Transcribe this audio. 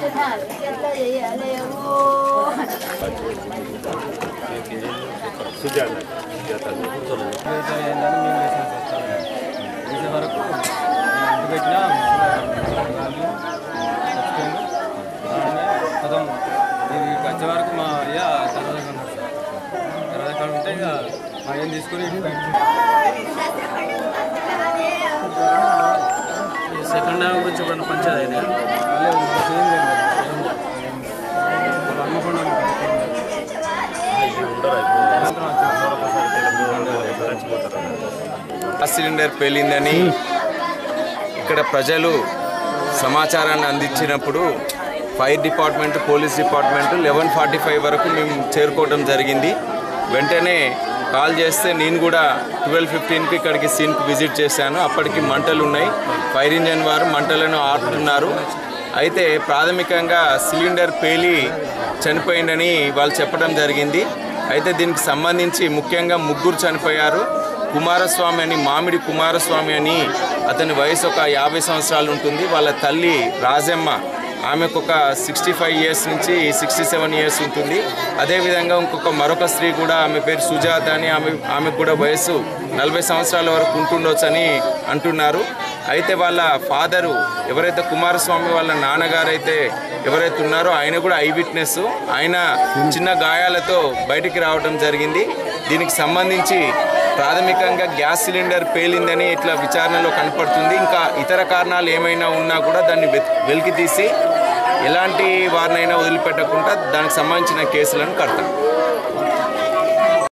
ఎట్లా చేయలేవు సుజాత ఏంటని మేము వేసాం సార్ వేసే వరకు ఇంటి పెట్టినా చచ్చిపోయింది పదం ఇది వచ్చే వరకు మా అయ్య తర్వాత ఉన్నాడు సార్ తర్వాత కాడ ఉంటే ఇక మా అయ్యని తీసుకుని ఇటు బయట సెకండ్ హ్యాండ్ గురించి ఎప్పుడైనా పంచాయతీ అయినా లేదు మాకు ఏం లేదు వాళ్ళు అమ్మకుండా గ్యాస్ సిలిండర్ పేలిందని ఇక్కడ ప్రజలు సమాచారాన్ని అందించినప్పుడు fire department police department eleven forty five వరకు మేము చేరుకోవడం జరిగింది వెంటనే కాల్ చేస్తే నేను కూడా ట్వెల్వ్ ఫిఫ్టీన్కి ఇక్కడికి సీన్కి విజిట్ చేశాను అప్పటికి మంటలు ఉన్నాయి ఫైర్ ఇంజన్ వారు మంటలను ఆపుతున్నారు అయితే ప్రాథమికంగా సిలిండర్ పేలి చనిపోయిందని వాళ్ళు చెప్పడం జరిగింది అయితే దీనికి సంబంధించి ముఖ్యంగా ముగ్గురు చనిపోయారు కుమారస్వామి అని మామిడి కుమారస్వామి అని అతని వయసు ఒక యాభై సంవత్సరాలు ఉంటుంది వాళ్ళ తల్లి రాజమ్మ ఆమెకు ఒక సిక్స్టీ ఫైవ్ ఇయర్స్ నుంచి సిక్స్టీ సెవెన్ ఇయర్స్ ఉంటుంది అదేవిధంగా ఇంకొక మరొక స్త్రీ కూడా ఆమె పేరు సుజాత అని ఆమె ఆమెకు కూడా వయసు నలభై సంవత్సరాల వరకు ఉంటుండొచ్చని అంటున్నారు అయితే వాళ్ళ ఫాదరు ఎవరైతే కుమారస్వామి వాళ్ళ నాన్నగారు అయితే ఎవరైతే ఉన్నారో ఆయన కూడా ఐ విట్నెస్ ఆయన చిన్న గాయాలతో బయటికి రావడం జరిగింది దీనికి సంబంధించి ప్రాథమికంగా గ్యాస్ సిలిండర్ పేలిందని ఇట్లా విచారణలో కనపడుతుంది ఇంకా ఇతర కారణాలు ఏమైనా ఉన్నా కూడా దాన్ని వెత్- వెలికి తీసి ఎలాంటి వారినైనా వదిలిపెట్టకుండా దానికి సంబంధించిన కేసులను కడతాం